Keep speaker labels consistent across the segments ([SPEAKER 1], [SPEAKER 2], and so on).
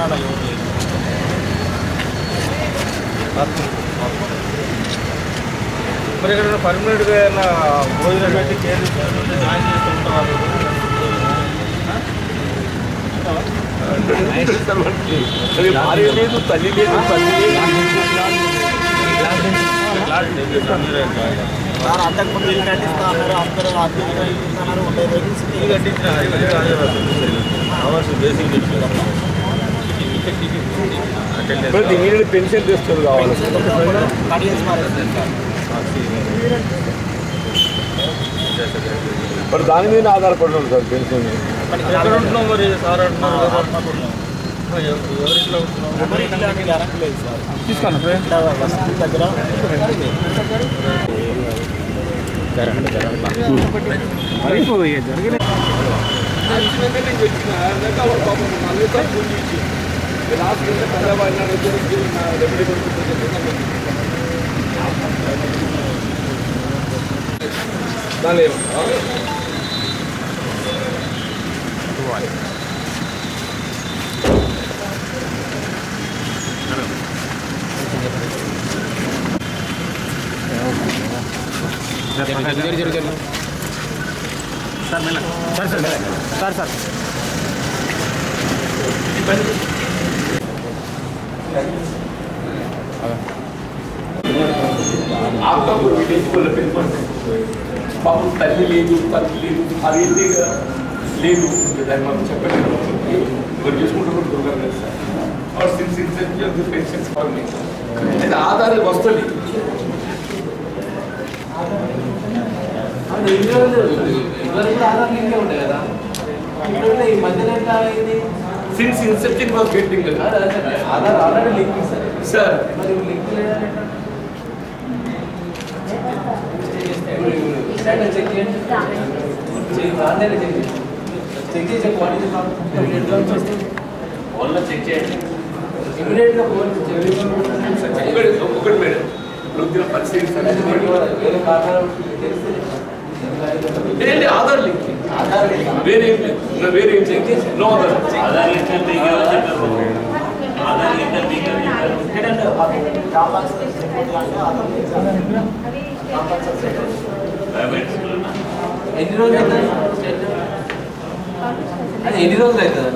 [SPEAKER 1] ఆడ ఎవరు లేరు మరి ఇక్కడ పర్మనెంట్గా ఏమైనా భోజనం పెట్టి కేర్ తీసుకుంటే జాయిన్ చేస్తూ ఉంటారు
[SPEAKER 2] భార్య లేదు తల్లి లేదు తల్లి
[SPEAKER 1] సార్ అంతకుముందు ఇల్లు కట్టిస్తా అన్నారు అందరూ అద్దెలు ఇస్తున్నారు ఉండే వెహికల్స్ ఇల్లు కట్టించిన అవర్స్ బేసిక్
[SPEAKER 2] ప్రతి ఇమీడియట్ పెన్షన్ తెస్తుంది కావాలి
[SPEAKER 1] కట్ చేసి మారేస్తారు
[SPEAKER 2] మరి దాని మీద ఆధారపడి ఉంటుంది సార్ పెన్షన్
[SPEAKER 1] ఎక్కడ ఉంటున్నాం మరి సార్ అంటున్నారు ఎవరింట్లో ఉంటున్నాం గ్యారంటీ లేదు సార్
[SPEAKER 2] తీసుకోండి
[SPEAKER 1] ఇక్కడ వసతి దగ్గర
[SPEAKER 2] ఆత్మకూరు విలేజ్ వల్ల పెళ్ళిపడి పాపం తల్లి లేదు తల్లి లేదు భార్య లేదు లేదు దాన్ని మనం చెప్పలేదు ఎవరు చేసుకుంటారు దొరకరు కదా సార్ ఆర్ సిన్స్ ఇన్సెంటివ్ పెన్షన్స్ ఫార్మింగ్ అయితే ఆధారం వస్తుంది since inception was getting sir ఒకటి ఒకటి మేడం వృద్ధుల పరిశీలించాలి ఏంటి ఆధార్ లింక్ వేరే ఏం లేదు ఇంకా వేరే ఏం చెక్ నో ఆధార్
[SPEAKER 3] ఎన్ని రోజులు అవుతుంది అది ఎన్ని రోజులు అవుతుంది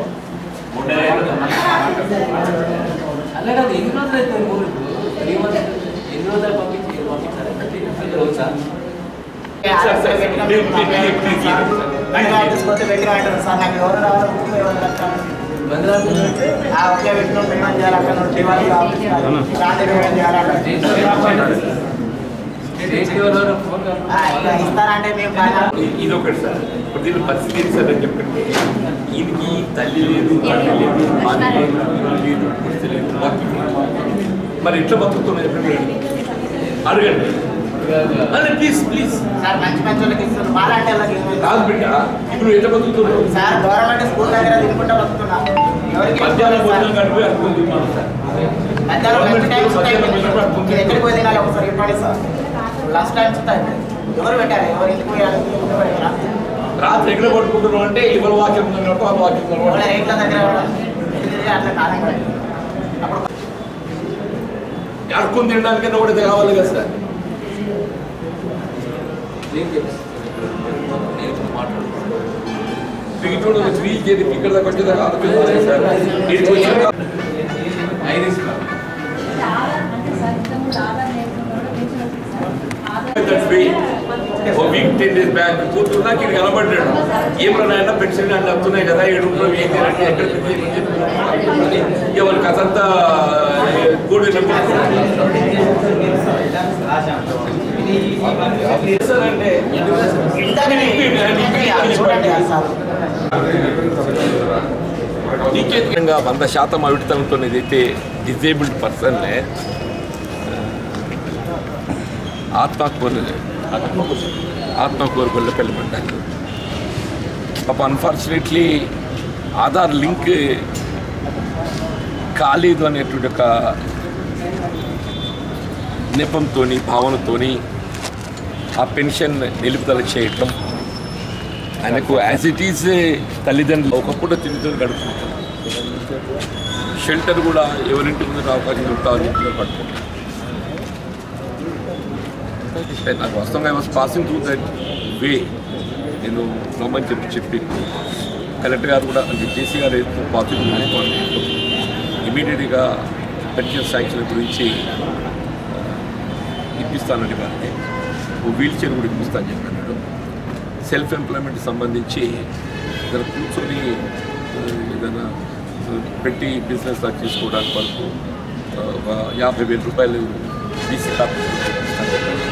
[SPEAKER 3] అలా కాదు ఎన్ని రోజులు అవుతుంది మూడు త్రీ మంత్స్ ఎన్ని రోజులు పంపించి పంపించాలి రోజా
[SPEAKER 1] తీసుకొస్తే దగ్గర అంటారు సార్ నాకు ఎవరు రావాలి ముఖ్యం ఎవరు రావాలి? ఆ ఒకే వ్యక్తిలో పేమెంట్ చేయాలి అక్కడ నుండి దివాళీ రాత్రి పేమెంట్ చేయాలి
[SPEAKER 3] స్టేట్ లెవెల్లో ఫోన్
[SPEAKER 1] ఆ, ఇలా ఇస్తారంటే మేము కాదా?
[SPEAKER 2] ఇది ఒకటి సార్ ఇప్పుడు దీని పరిస్థితి ఏంటి సార్ అని చెప్పండి ఈయనకి తల్లి లేదు తండ్రి లేదు భార్య లేదు ఇల్లు లేదు పుస్తు లేదు బాకీ లేదు. మరి ఎట్లా బతుకుతున్నా చెప్పండి అడగండి అదే ప్లీజ్ ప్లీజ్
[SPEAKER 1] సార్ మంచి మంచి వాళ్ళకి ఇస్తారు బాలంటే వాళ్ళకి ఏమైంది?
[SPEAKER 2] కాదు బిడ్డ ఇప్పుడు ఎట్లా బతుకుతున్నావు
[SPEAKER 1] సార్ గవర్నమెంట్ స్కూల్ దగ్గర తినుకుంటా బతుకుతున్నా ఎవరికి
[SPEAKER 2] మధ్యాహ్నం
[SPEAKER 1] ఇవ్వలేదు
[SPEAKER 2] భోజనం
[SPEAKER 1] సార్.
[SPEAKER 2] గడిపి అనుకుంది మనం సార్
[SPEAKER 1] మధ్యాహ్నం లంచ్ టైం
[SPEAKER 2] మధ్యాహ్నం భోజనం కూడా అనుకుంది.
[SPEAKER 1] మీరు ఎక్కడికి పోయి తినాలి ఒకసారి చెప్పండి సార్ లంచ్ టైం చూస్తాయి ఎవరు పెట్టాలి ఎవరు ఇంటికి పోయాలి ఇంటికి పోయారా?
[SPEAKER 2] రాత్రి ఎక్కడ పట్టుకుంటున్నావు అంటే ఇవాళ వాక్యం ఉన్నట్టు ఆ వాక్యం
[SPEAKER 1] వాళ్ళ
[SPEAKER 2] ఉన్నట్టు.
[SPEAKER 1] రేట్ల దగ్గర కూడా ఇది అట్లా కాలం కూడా. అప్పుడు
[SPEAKER 2] అడుక్కుని తినడానికైనా కూడా ఇది కావాలి కదా సార్ పిగిటోడు వచ్చి వీల్ చేసి ఇక్కడ దాకా వచ్చేదాకా ఆలోచించాలి సార్ ఇక్కడికి వచ్చాక
[SPEAKER 3] ఐరిస్
[SPEAKER 2] That's way. ఓ వీక్ టెన్ డేస్ బ్యాక్ కూతురున్నా ఇక్కడ కనబడ్డాడు ఏమన్నా నాయన పెన్షన్ అని వస్తున్నాయి కదా ఏడు రూపాయలు ఏం చేయాలంటే ఎక్కడ ఎవరి కథంతా కూడి అంటే
[SPEAKER 1] ఇంతకనే ఇంతకనే చూడండి ఆ సార్
[SPEAKER 2] ముఖ్యంగా వంద శాతం అవిటితనంతో ఏదైతే డిజేబుల్డ్ పర్సన్నే ఆత్మకూరు ఆత్మకూరు గొల్ల పెళ్ళిపడ్డారు పాప అన్ఫార్చునేట్లీ ఆధార్ లింక్ కాలేదు అనేటువంటి ఒక నెపంతో భావనతోని ఆ పెన్షన్ నిలుపుదల చేయటం ఆయనకు యాజ్ ఇట్ ఈజ్ తల్లిదండ్రులు ఒకప్పుడు తిరుగుతూ గడుపుతుంటారు షెల్టర్ కూడా ఎవరింటి ముందు అవకాశం దొరుకుతామని చెప్పి పట్టుకుంటాం అంటే నాకు వాస్తవంగా I was passing through that way నేను రమ్మని చెప్పి చెప్పి కలెక్టర్ గారు కూడా అంటే జేసీ గారు ఏదైతే పాజిటివ్ ఇమీడియట్గా పెన్షన్ శాంక్షన్ గురించి ఇప్పిస్తానండి వారిని ఓ వీల్ చైర్ కూడా ఇప్పిస్తాను చెప్పాను సెల్ఫ్ ఎంప్లాయ్మెంట్ సంబంధించి ఇద్దరు కూర్చొని ఆ, ఏదైనా ఆ, పెట్టి బిజినెస్ లాగా చేసుకోవడానికి వరకు ఆ, ఒక యాభై వేల రూపాయలు బీసీ కార్పొరేషన్ ఇప్పిస్తాను చెప్పాను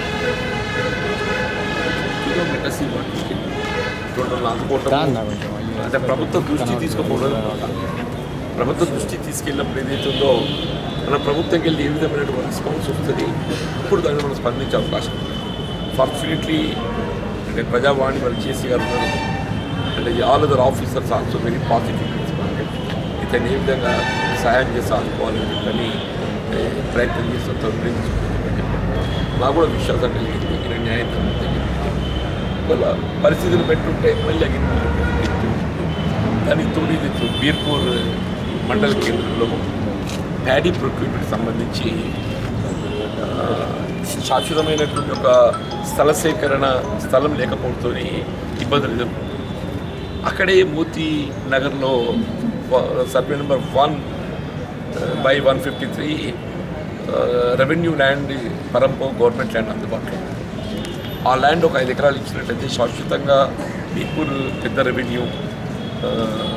[SPEAKER 2] కిలోమీటర్స్ ఇవ్వండి టోటల్ అందుకోవటం అంటే ప్రభుత్వ దృష్టి తీసుకుపోవడం ప్రభుత్వ దృష్టి తీసుకెళ్ళినప్పుడు ఏదైతే ఉందో మన ప్రభుత్వంకి వెళ్ళి ఏ విధమైన రెస్పాన్స్ వస్తుంది ఇప్పుడు దాన్ని మనం స్పందించే అవకాశం ఉంది ఫార్చునేట్లీ అంటే ప్రజావాణి వాళ్ళు చేసి గారు ఉన్నారు అంటే all other officers also very positive responded ఇతను ఏ విధంగా సహాయం చేసి ఆదుకోవాలని చెప్పని ఏ, ప్రయత్నం చేస్తూ తొలగించుకోవాలని నాకు కూడా విశ్వాసం కలిగింది ఈయన న్యాయం జరుగుతుంది వాళ్ళ పరిస్థితులు పెట్టుంటే మళ్ళీ అగిన దానికి తోడు ఇది బీర్పూర్ మండల కేంద్రంలో ప్యాడీ ప్రొక్యూర్మెంట్ సంబంధించి ఆ, శాశ్వతమైనటువంటి ఒక స్థల సేకరణ స్థలం లేకపోవడంతో ఇబ్బందులు ఎదుర్కొంది అక్కడే మోతీ నగర్లో survey number one by one fifty three revenue land పరంపో గవర్నమెంట్ ల్యాండ్ అందుబాటులో ఉంది. ఆ ల్యాండ్ ఒక ఐదు ఎకరాలు ఇచ్చినట్లయితే శాశ్వతంగా బీర్పూర్ పెద్ద రెవెన్యూ ఆ,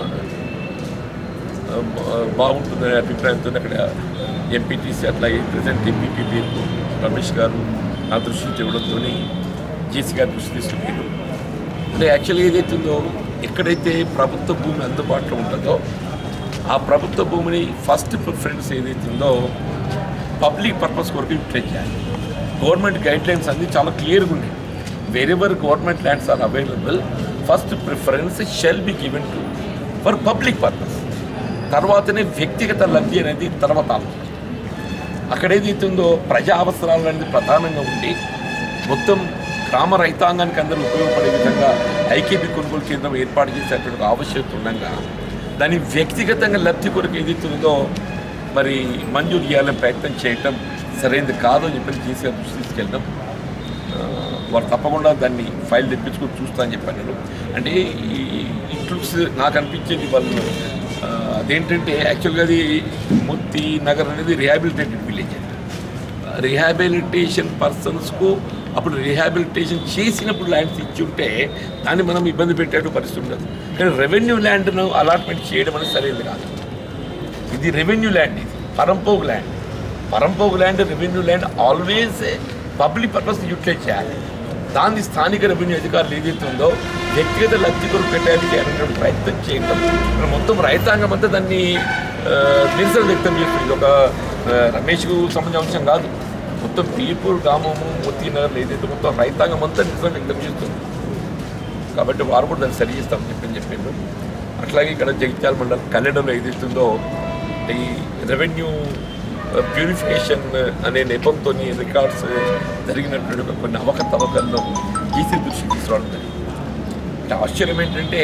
[SPEAKER 2] ఆ, బాగుంటుందనే అభిప్రాయంతో అక్కడ ఎంపీటీసీ అట్లాగే ప్రజెంట్ ఎంపీపీ బీర్పూర్ రమేష్ గారు నా దృష్టి ఇవ్వడంతో జేసీ గారి దృష్టి తీసుకున్నాను అంటే యాక్చువల్గా ఏదైతుందో ఎక్కడైతే ప్రభుత్వ భూమి అందుబాటులో ఉంటుందో ఆ ప్రభుత్వ భూమిని ఫస్ట్ ప్రిఫరెన్స్ ఏదైతుందో పబ్లిక్ పర్పస్ కొరకు యూటిలైజ్ చేయాలి గవర్నమెంట్ గైడ్ లైన్స్ అన్నీ చాలా క్లియర్గా ఉన్నాయి wherever government lands are available first preference shall be given to for public purpose తర్వాతనే వ్యక్తిగత లబ్ధి అనేది తర్వాత ఆలోచన అక్కడ ఏదైతే ఉందో ప్రజా అవసరాలు అనేది ప్రధానంగా ఉండి మొత్తం గ్రామ రైతాంగానికి అందరూ ఉపయోగపడే విధంగా ఐకేపీ కొనుగోలు కేంద్రం ఏర్పాటు చేసేటువంటి ఒక ఆవశ్యకత ఉండగా దాని వ్యక్తిగతంగా లబ్ధి కొరకు ఏదైతే ఉందో మరి మంజూరు చేయాలని ప్రయత్నం చేయటం సరైనది కాదు అని చెప్పి చేసే దృష్టి తీసుకెళ్ళడం ఆ, వారు తప్పకుండా దాన్ని ఫైల్ తెప్పించుకొని చూస్తా అని చెప్పాను నేను అంటే ఈ ఇట్ లుక్స్ నాకు అనిపించేది వాళ్ళు ఆ, అదేంటంటే యాక్చువల్గా అది ముత్తి నగర్ అనేది రిహాబిలిటేటెడ్ విలేజ్ అండి రిహాబిలిటేషన్ పర్సన్స్కు అప్పుడు రిహాబిలిటేషన్ చేసినప్పుడు ల్యాండ్స్ ఇచ్చి ఉంటే దాన్ని మనం ఇబ్బంది పెట్టేట్టు పరిస్థితి ఉండదు కానీ రెవెన్యూ ల్యాండ్ను అలాట్మెంట్ చేయడం అనేది సరైనది కాదు ఇది రెవెన్యూ ల్యాండ్ ఇది పరంపోగు ల్యాండ్ పరంపోగు land revenue land always public purpose utilise చేయాలి దాన్ని స్థానిక రెవెన్యూ అధికారులు ఏదైతే ఉందో వ్యక్తిగత లబ్ధి కొరకు పెట్టాలి చేయాలనే ప్రయత్నం చేయటం ఇక్కడ మొత్తం రైతాంగం అంతా దాన్ని ఆ, నిరసన వ్యక్తం చేస్తుంది ఇది ఒక ఆ, రమేష్కు సంబంధించిన అంశం కాదు మొత్తం పీర్పూర్ గ్రామము మొత్తి నగర్ ఏదైతే మొత్తం రైతాంగం అంతా నిరసన వ్యక్తం చేస్తుంది కాబట్టి వారు కూడా దాన్ని సరి చేస్తామని చెప్పని చెప్పిండు అట్లాగే ఇక్కడ జగిత్యాల మండలం కల్లెడలో ఏదైతుందో ఈ రెవెన్యూ ప్యూరిఫికేషన్ అనే నెపంతో రికార్డ్స్ జరిగినటువంటి ఒక కొన్ని అవకతవకలను ఈసీ దృష్టికి తీసుకురావడం జరిగింది అంటే ఆశ్చర్యం ఏంటంటే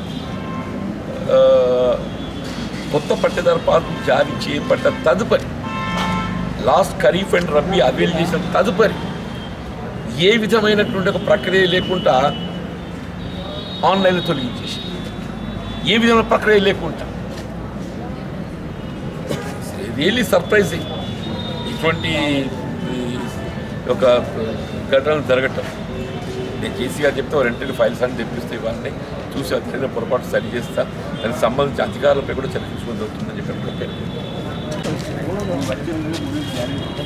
[SPEAKER 2] ఆ, కొత్త పట్టేదారు పార్కు జారీ చేయబడ్డ తదుపరి last kharif and rabi avail చేసిన తదుపరి ఏ విధమైనటువంటి ఒక ప్రక్రియ లేకుండా ఆన్లైన్లో తొలగించేసి ఏ విధమైన ప్రక్రియ లేకుండా రియల్లీ సర్ప్రైజింగ్ ఇటువంటి ఈ, ఒక ఘటనలు జరగటం నేను కేసీ గారు చెప్తే వెంటనే ఫైల్స్ అన్ని తెప్పిస్తే ఇవన్నీ చూసి అది జరిగిన పొరపాటు సరి చేస్తా దానికి సంబంధించి అధికారులపై కూడా చర్య తీసుకుని జరుగుతుందని చెప్పి కూడా పేరు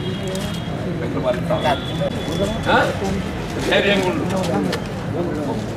[SPEAKER 2] ఆ? ధైర్యంగా ఉండు.